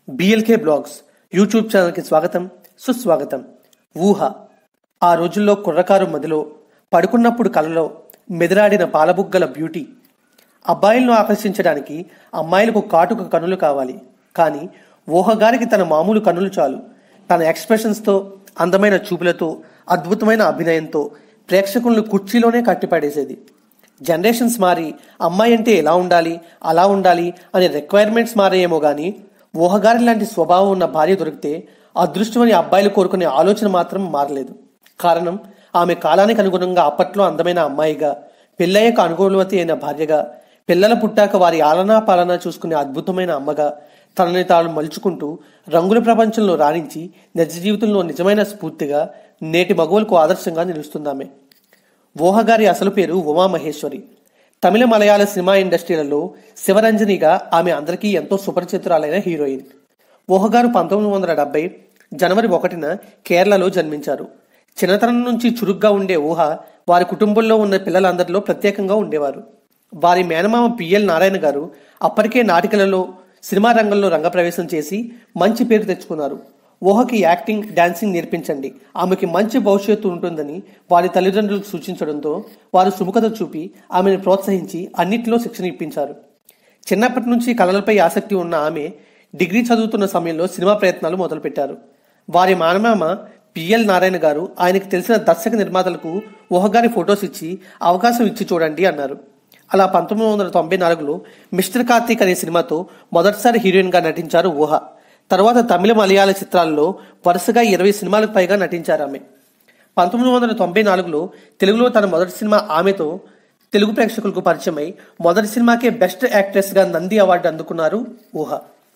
BLK vlogs YouTube ఛానల్కి స్వాగతం సుస్వాగతం ఊహ ఆ రోజుల్లో కుర్రకారు మదిలో పడుకున్నప్పుడు కలలో మెదరాడిన పాలబుగ్గల బ్యూటీ అబ్బాయిలను ఆకర్షించడానికి అమ్మాయిలకు కాటుక కనులు కావాలి కానీ ఊహగారికి తన మామూలు కనులు చాలు తన ఎక్స్ప్రెషన్స్తో అందమైన చూపులతో అద్భుతమైన అభినయంతో ప్రేక్షకులను కుర్చీలోనే కట్టిపడేసేది జనరేషన్స్ మారి అమ్మాయి అంటే ఎలా ఉండాలి అలా ఉండాలి అనే రిక్వైర్మెంట్స్ మారాయేమో గానీ ఊహగారి లాంటి స్వభావం ఉన్న భార్య దొరికితే అదృష్టమని అబ్బాయిలు కోరుకునే ఆలోచన మాత్రం మారలేదు కారణం ఆమె కాలానికి అనుగుణంగా అప్పట్లో అందమైన అమ్మాయిగా పెళ్ళయ్యక అనుకూలవతి అయిన భార్యగా పిల్లల పుట్టాక వారి ఆలనా పాలనా చూసుకునే అద్భుతమైన అమ్మగా తనని తాను మలుచుకుంటూ రంగుల ప్రపంచంలో రాణించి నిజ జీవితంలో నిజమైన స్ఫూర్తిగా నేటి మగవులకు ఆదర్శంగా నిలుస్తుందామె ఊహగారి అసలు పేరు ఉమామహేశ్వరి తమిళ మలయాళ సినిమా ఇండస్ట్రీలలో శివరంజనిగా ఆమె అందరికీ ఎంతో సుపరిచితురాలైన హీరోయిన్ ఊహగారు పంతొమ్మిది వందల డెబ్బై జనవరి ఒకటిన కేరళలో జన్మించారు చిన్నతనం నుంచి చురుగ్గా ఉండే ఊహ వారి కుటుంబంలో ఉన్న పిల్లలందరిలో ప్రత్యేకంగా ఉండేవారు వారి మేనమామ పిఎల్ నారాయణ గారు అప్పటికే నాటికలలో సినిమా రంగంలో రంగప్రవేశం చేసి మంచి పేరు తెచ్చుకున్నారు ఊహకి యాక్టింగ్ డాన్సింగ్ నేర్పించండి ఆమెకి మంచి భవిష్యత్తు ఉంటుందని వారి తల్లిదండ్రులకు సూచించడంతో వారు సుముఖత చూపి ఆమెను ప్రోత్సహించి అన్నిటిలో శిక్షణ ఇప్పించారు చిన్నప్పటి నుంచి కళలపై ఆసక్తి ఉన్న ఆమె డిగ్రీ చదువుతున్న సమయంలో సినిమా ప్రయత్నాలు మొదలుపెట్టారు వారి మానమామ పిఎల్ నారాయణ గారు ఆయనకు తెలిసిన దర్శక నిర్మాతలకు ఊహగారి ఫొటోస్ ఇచ్చి అవకాశం ఇచ్చి చూడండి అన్నారు అలా పంతొమ్మిది వందల తొంభై నాలుగులో మిస్టర్ కార్తీక్ అనే సినిమాతో మొదటిసారి హీరోయిన్గా నటించారు ఊహ తర్వాత తమిళ మలయాళ చిత్రాల్లో వరుసగా ఇరవై సినిమాలకు పైగా నటించారు ఆమె పంతొమ్మిది వందల తొంభై నాలుగులో తెలుగులో తన మొదటి సినిమా ఆమెతో తెలుగు ప్రేక్షకులకు పరిచయమై మొదటి సినిమాకే బెస్ట్ యాక్ట్రెస్గా నంది అవార్డు అందుకున్నారు ఊహ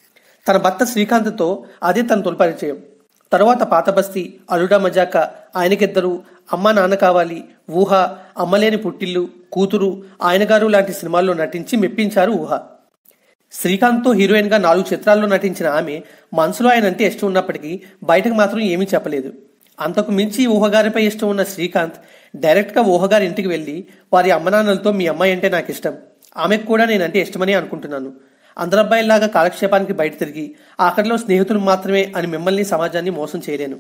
తన భర్త శ్రీకాంత్తో అదే తన తొలి పరిచయం తరువాత పాతబస్తీ అరుడా మజాక ఆయనకిద్దరు అమ్మ నాన్న కావాలి ఊహ అమ్మలేని పుట్టిల్లు కూతురు ఆయనగారు లాంటి సినిమాల్లో నటించి మెప్పించారు ఊహ శ్రీకాంత్తో హీరోయిన్ గా నాలుగు చిత్రాల్లో నటించిన ఆమె మనసులో ఆయన అంటే ఇష్టం ఉన్నప్పటికీ బయటకు మాత్రం ఏమీ చెప్పలేదు అంతకు మించి ఊహగారిపై ఇష్టం ఉన్న శ్రీకాంత్ డైరెక్ట్ గా ఊహగారి ఇంటికి వెళ్లి వారి అమ్మనాన్నలతో మీ అమ్మాయి అంటే నాకు ఇష్టం ఆమెకు కూడా నేనంటే ఇష్టమని అనుకుంటున్నాను అందరబ్బాయిలాగా కాలక్షేపానికి బయట తిరిగి ఆఖరిలో స్నేహితులు మాత్రమే అని మిమ్మల్ని సమాజాన్ని మోసం చేయలేను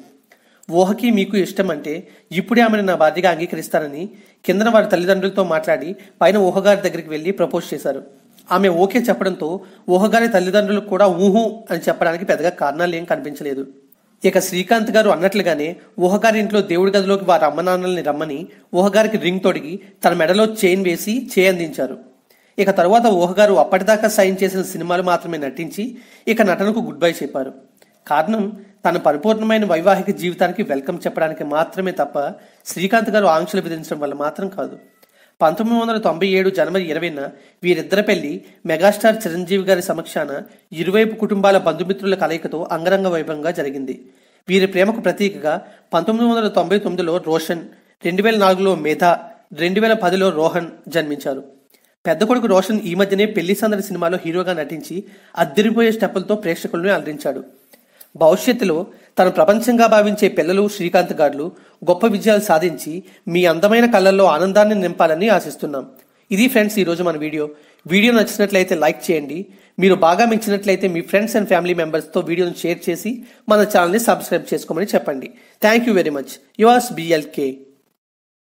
ఊహకి మీకు ఇష్టం అంటే ఇప్పుడే ఆమెను నా భార్యగా అంగీకరిస్తానని కిందన వారి తల్లిదండ్రులతో మాట్లాడి పైన ఊహగారి దగ్గరికి వెళ్లి ప్రపోజ్ చేశారు ఆమె ఓకే చెప్పడంతో ఊహగారి తల్లిదండ్రులకు కూడా ఊహు అని చెప్పడానికి పెద్దగా కారణాలు ఏం కనిపించలేదు ఇక శ్రీకాంత్ గారు అన్నట్లుగానే ఊహగారి ఇంట్లో దేవుడి గదిలోకి వారి అమ్మనాన్నల్ని రమ్మని ఊహగారికి రింగ్ తొడిగి తన మెడలో చైన్ వేసి చేయందించారు ఇక తరువాత ఊహగారు అప్పటిదాకా సైన్ చేసిన సినిమాలు మాత్రమే నటించి ఇక నటనకు గుడ్ బై చెప్పారు కారణం తన పరిపూర్ణమైన వైవాహిక జీవితానికి వెల్కమ్ చెప్పడానికి మాత్రమే తప్ప శ్రీకాంత్ గారు ఆంక్షలు విధించడం వల్ల మాత్రం కాదు పంతొమ్మిది వందల తొంభై ఏడు జనవరి ఇరవైన వీరిద్దరి పెళ్లి మెగాస్టార్ చిరంజీవి గారి సమక్షాన ఇరువైపు కుటుంబాల బంధుమిత్రుల కలయికతో అంగరంగ వైభవంగా జరిగింది వీరి ప్రేమకు ప్రతీకగా పంతొమ్మిది వందల తొంభై తొమ్మిదిలో రోషన్ రెండు వేల నాలుగులో మేధా రెండు వేల పదిలో రోహన్ జన్మించారు పెద్ద కొడుకు రోషన్ ఈ మధ్యనే పెళ్లి సందడి సినిమాలో హీరోగా నటించి అద్దరిపోయే స్టెప్పులతో ప్రేక్షకులను అలరించాడు భవిష్యత్తులో తను ప్రపంచంగా భావించే పిల్లలు శ్రీకాంత్ గార్లు గొప్ప విజయాలు సాధించి మీ అందమైన కళ్ళల్లో ఆనందాన్ని నింపాలని ఆశిస్తున్నాం ఇది ఫ్రెండ్స్ ఈరోజు మన వీడియో వీడియో నచ్చినట్లయితే లైక్ చేయండి మీరు బాగా మెచ్చినట్లయితే మీ ఫ్రెండ్స్ అండ్ ఫ్యామిలీ మెంబర్స్తో వీడియోను షేర్ చేసి మన ఛానల్ని సబ్స్క్రైబ్ చేసుకోమని చెప్పండి thank you very much yours BLK